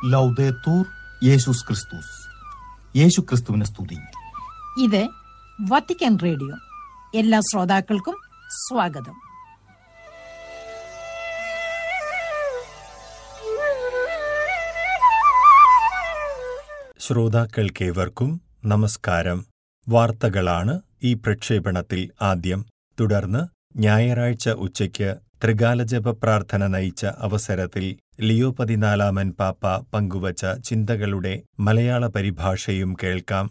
ലൗദേത്തൂർ യേശുസ് ക്രിസ്തുസ് യേശു ക്രിസ്തുവിനെ സ്തുതി ഇത് വത്തിക്കാൻ റേഡിയോ എല്ലാ ശ്രോതാക്കൾക്കും സ്വാഗതം ശ്രോതാക്കൾക്കേവർക്കും നമസ്കാരം വാർത്തകളാണ് ഈ പ്രക്ഷേപണത്തിൽ ആദ്യം തുടർന്ന് ഞായറാഴ്ച ഉച്ചയ്ക്ക് ത്രികാലജപ പ്രാർത്ഥന നയിച്ച അവസരത്തിൽ ലിയോ പതിനാലാമൻ പാപ്പ പങ്കുവച്ച ചിന്തകളുടെ മലയാള പരിഭാഷയും കേൾക്കാം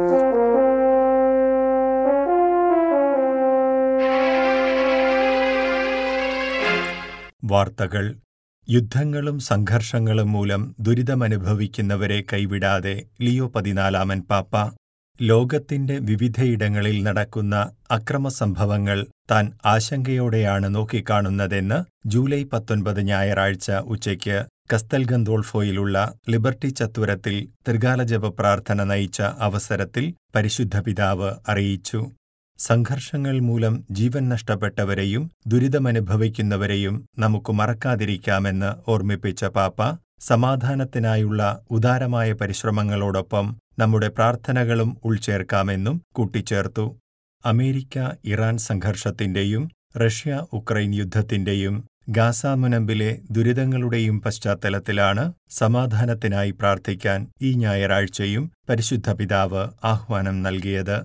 വാർത്തകൾ യുദ്ധങ്ങളും സംഘർഷങ്ങളും മൂലം ദുരിതമനുഭവിക്കുന്നവരെ കൈവിടാതെ ലിയോ പതിനാലാമൻ പാപ്പ ലോകത്തിന്റെ വിവിധയിടങ്ങളിൽ നടക്കുന്ന അക്രമസംഭവങ്ങൾ താൻ ആശങ്കയോടെയാണ് നോക്കിക്കാണുന്നതെന്ന് ജൂലൈ പത്തൊൻപത് ഞായറാഴ്ച ഉച്ചയ്ക്ക് കസ്തൽ ഗന്തോൾഫോയിലുള്ള ലിബർട്ടി ചത്തുരത്തിൽ ത്രികാലജപ പ്രാർത്ഥന നയിച്ച അവസരത്തിൽ പരിശുദ്ധ പിതാവ് അറിയിച്ചു സംഘർഷങ്ങൾ മൂലം ജീവൻ നഷ്ടപ്പെട്ടവരെയും ദുരിതമനുഭവിക്കുന്നവരെയും നമുക്ക് മറക്കാതിരിക്കാമെന്ന് ഓർമ്മിപ്പിച്ച പാപ്പ സമാധാനത്തിനായുള്ള ഉദാരമായ പരിശ്രമങ്ങളോടൊപ്പം നമ്മുടെ പ്രാർത്ഥനകളും ഉൾച്ചേർക്കാമെന്നും കൂട്ടിച്ചേർത്തു അമേരിക്ക ഇറാൻ സംഘർഷത്തിന്റെയും റഷ്യ ഉക്രൈൻ യുദ്ധത്തിന്റെയും ഗാസ മുനമ്പിലെ ദുരിതങ്ങളുടെയും പശ്ചാത്തലത്തിലാണ് സമാധാനത്തിനായി പ്രാർത്ഥിക്കാൻ ഈ ഞായറാഴ്ചയും പരിശുദ്ധ പിതാവ് ആഹ്വാനം നൽകിയത്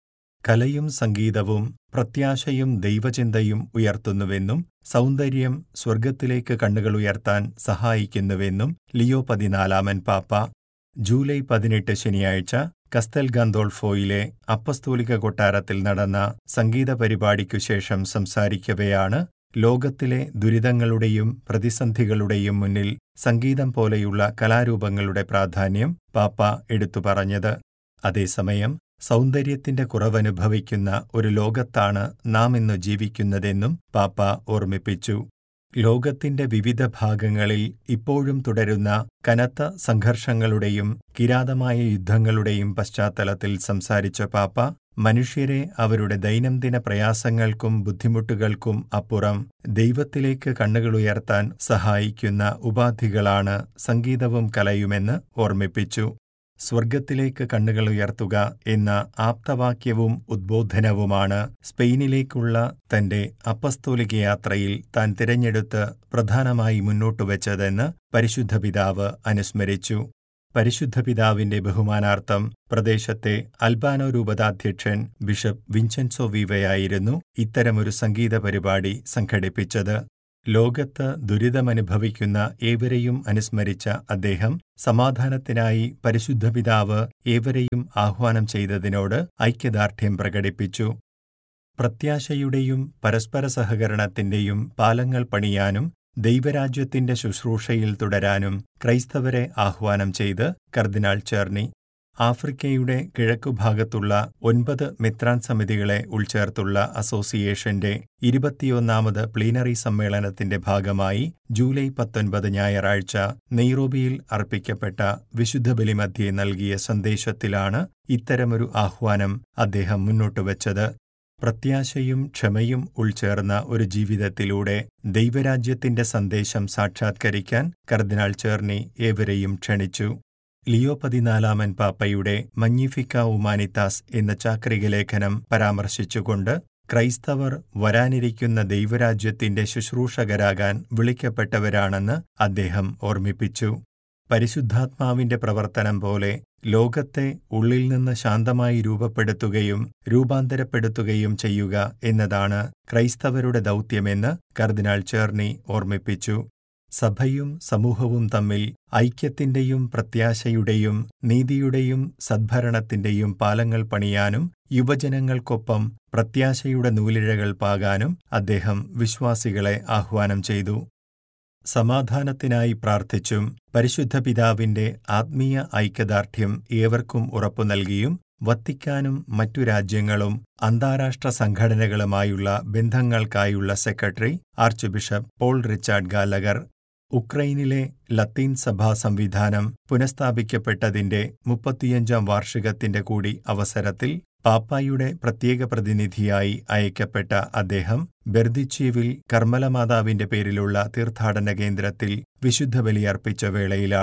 കലയും സംഗീതവും പ്രത്യാശയും ദൈവചിന്തയും ഉയർത്തുന്നുവെന്നും സൗന്ദര്യം സ്വർഗത്തിലേക്ക് കണ്ണുകൾ ഉയർത്താൻ സഹായിക്കുന്നുവെന്നും ലിയോ പതിനാലാമൻ പാപ്പ ജൂലൈ പതിനെട്ട് ശനിയാഴ്ച കസ്തൽ ഗാന്തോൾഫോയിലെ അപ്പസ്തോലിക കൊട്ടാരത്തിൽ നടന്ന സംഗീത പരിപാടിക്കു ശേഷം സംസാരിക്കവെയാണ് ലോകത്തിലെ ദുരിതങ്ങളുടെയും പ്രതിസന്ധികളുടെയും മുന്നിൽ സംഗീതം പോലെയുള്ള കലാരൂപങ്ങളുടെ പ്രാധാന്യം പാപ്പ എടുത്തു പറഞ്ഞത് അതേസമയം സൗന്ദര്യത്തിന്റെ കുറവനുഭവിക്കുന്ന ഒരു ലോകത്താണ് നാം ഇന്ന് ജീവിക്കുന്നതെന്നും പാപ്പ ഓർമ്മിപ്പിച്ചു ലോകത്തിന്റെ വിവിധ ഭാഗങ്ങളിൽ ഇപ്പോഴും തുടരുന്ന കനത്ത സംഘർഷങ്ങളുടെയും കിരാതമായ യുദ്ധങ്ങളുടെയും പശ്ചാത്തലത്തിൽ സംസാരിച്ച പാപ്പ മനുഷ്യരെ അവരുടെ ദൈനംദിന പ്രയാസങ്ങൾക്കും ബുദ്ധിമുട്ടുകൾക്കും അപ്പുറം ദൈവത്തിലേക്ക് കണ്ണുകളുയർത്താൻ സഹായിക്കുന്ന ഉപാധികളാണ് സംഗീതവും കലയുമെന്ന് ഓർമ്മിപ്പിച്ചു സ്വർഗത്തിലേക്ക് കണ്ണുകൾ ഉയർത്തുക എന്ന ആപ്തവാക്യവും ഉദ്ബോധനവുമാണ് സ്പെയിനിലേക്കുള്ള തന്റെ അപ്പസ്തോലിക യാത്രയിൽ താൻ തിരഞ്ഞെടുത്ത് പ്രധാനമായി മുന്നോട്ടുവച്ചതെന്ന് പരിശുദ്ധ പിതാവ് അനുസ്മരിച്ചു പരിശുദ്ധ പിതാവിന്റെ ബഹുമാനാർത്ഥം പ്രദേശത്തെ അൽബാനോ രൂപതാധ്യക്ഷൻ ബിഷപ്പ് വിൻസെൻസോ വീവയായിരുന്നു ഇത്തരമൊരു സംഗീത പരിപാടി സംഘടിപ്പിച്ചത് ലോകത്ത് ദുരിതമനുഭവിക്കുന്ന ഏവരെയും അനുസ്മരിച്ച അദ്ദേഹം സമാധാനത്തിനായി പരിശുദ്ധ പിതാവ് ഏവരെയും ആഹ്വാനം ചെയ്തതിനോട് ഐക്യദാർഢ്യം പ്രകടിപ്പിച്ചു പ്രത്യാശയുടെയും പരസ്പര സഹകരണത്തിന്റെയും പാലങ്ങൾ പണിയാനും ദൈവരാജ്യത്തിന്റെ ശുശ്രൂഷയിൽ തുടരാനും ക്രൈസ്തവരെ ആഹ്വാനം ചെയ്ത് കർദിനാൾ ചേർണി ആഫ്രിക്കയുടെ കിഴക്കുഭാഗത്തുള്ള ഒൻപത് മിത്രാൻ സമിതികളെ ഉൾച്ചേർത്തുള്ള അസോസിയേഷന്റെ ഇരുപത്തിയൊന്നാമത് പ്ലീനറി സമ്മേളനത്തിന്റെ ഭാഗമായി ജൂലൈ പത്തൊൻപത് ഞായറാഴ്ച നെയ്റോബിയിൽ അർപ്പിക്കപ്പെട്ട വിശുദ്ധ ബലിമധ്യേ നൽകിയ സന്ദേശത്തിലാണ് ഇത്തരമൊരു ആഹ്വാനം അദ്ദേഹം മുന്നോട്ടുവച്ചത് പ്രത്യാശയും ക്ഷമയും ഉൾച്ചേർന്ന ഒരു ജീവിതത്തിലൂടെ ദൈവരാജ്യത്തിന്റെ സന്ദേശം സാക്ഷാത്കരിക്കാൻ കർദിനാൾ ചേർണി ഏവരെയും ക്ഷണിച്ചു ലിയോ പതിനാലാമൻ പാപ്പയുടെ മഞ്ഞിഫിക്ക ഉമാനിത്താസ് എന്ന ചാക്രിക ലേഖനം പരാമർശിച്ചുകൊണ്ട് ക്രൈസ്തവർ വരാനിരിക്കുന്ന ദൈവരാജ്യത്തിന്റെ ശുശ്രൂഷകരാകാൻ വിളിക്കപ്പെട്ടവരാണെന്ന് അദ്ദേഹം ഓർമ്മിപ്പിച്ചു പരിശുദ്ധാത്മാവിന്റെ പ്രവർത്തനം പോലെ ലോകത്തെ ഉള്ളിൽ നിന്ന് ശാന്തമായി രൂപപ്പെടുത്തുകയും രൂപാന്തരപ്പെടുത്തുകയും ചെയ്യുക എന്നതാണ് ക്രൈസ്തവരുടെ ദൗത്യമെന്ന് കർദിനാൾ ചേർണി ഓർമ്മിപ്പിച്ചു സഭയും സമൂഹവും തമ്മിൽ ഐക്യത്തിന്റെയും പ്രത്യാശയുടെയും നീതിയുടെയും സദ്ഭരണത്തിന്റെയും പാലങ്ങൾ പണിയാനും യുവജനങ്ങൾക്കൊപ്പം പ്രത്യാശയുടെ നൂലിഴകൾ പാകാനും അദ്ദേഹം വിശ്വാസികളെ ആഹ്വാനം ചെയ്തു സമാധാനത്തിനായി പ്രാർത്ഥിച്ചും പരിശുദ്ധ പിതാവിന്റെ ആത്മീയ ഐക്യദാർഢ്യം ഏവർക്കും ഉറപ്പു നൽകിയും വത്തിക്കാനും മറ്റു രാജ്യങ്ങളും അന്താരാഷ്ട്ര സംഘടനകളുമായുള്ള ബന്ധങ്ങൾക്കായുള്ള secretary archbishop Paul Richard Gallagher ഉക്രൈനിലെ ലത്തീൻ സഭാ സംവിധാനം പുനഃസ്ഥാപിക്കപ്പെട്ടതിന്റെ മുപ്പത്തിയഞ്ചാം വാർഷികത്തിന്റെ കൂടി അവസരത്തിൽ പാപ്പായുടെ പ്രത്യേക പ്രതിനിധിയായി അയക്കപ്പെട്ട അദ്ദേഹം ബെർദിച്ചീവിൽ കർമ്മലമാതാവിന്റെ പേരിലുള്ള തീർത്ഥാടന കേന്ദ്രത്തിൽ വിശുദ്ധ ബലിയർപ്പിച്ച വേളയിലാണ്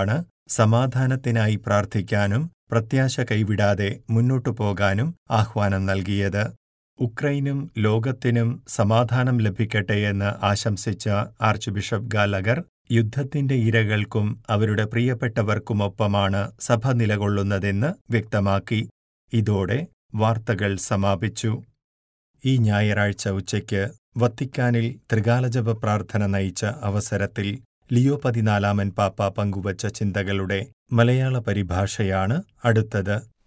സമാധാനത്തിനായി പ്രാർത്ഥിക്കാനും പ്രത്യാശ കൈവിടാതെ മുന്നോട്ടു പോകാനും ആഹ്വാനം നൽകിയത് ഉക്രൈനും ലോകത്തിനും സമാധാനം ലഭിക്കട്ടെയെന്ന് ആശംസിച്ച ആർച്ച് ബിഷപ്പ് ഗാലഗർ യുദ്ധത്തിന്റെ ഇരകൾക്കും അവരുടെ പ്രിയപ്പെട്ടവർക്കുമൊപ്പമാണ് സഭ നിലകൊള്ളുന്നതെന്ന് വ്യക്തമാക്കി ഇതോടെ വാർത്തകൾ സമാപിച്ചു ഈ ഞായറാഴ്ച ഉച്ചയ്ക്ക് വത്തിക്കാനിൽ ത്രികാലജപ പ്രാർത്ഥന നയിച്ച അവസരത്തിൽ ലിയോ പതിനാലാമൻ പാപ്പ പങ്കുവച്ച ചിന്തകളുടെ മലയാള പരിഭാഷയാണ് അടുത്തത്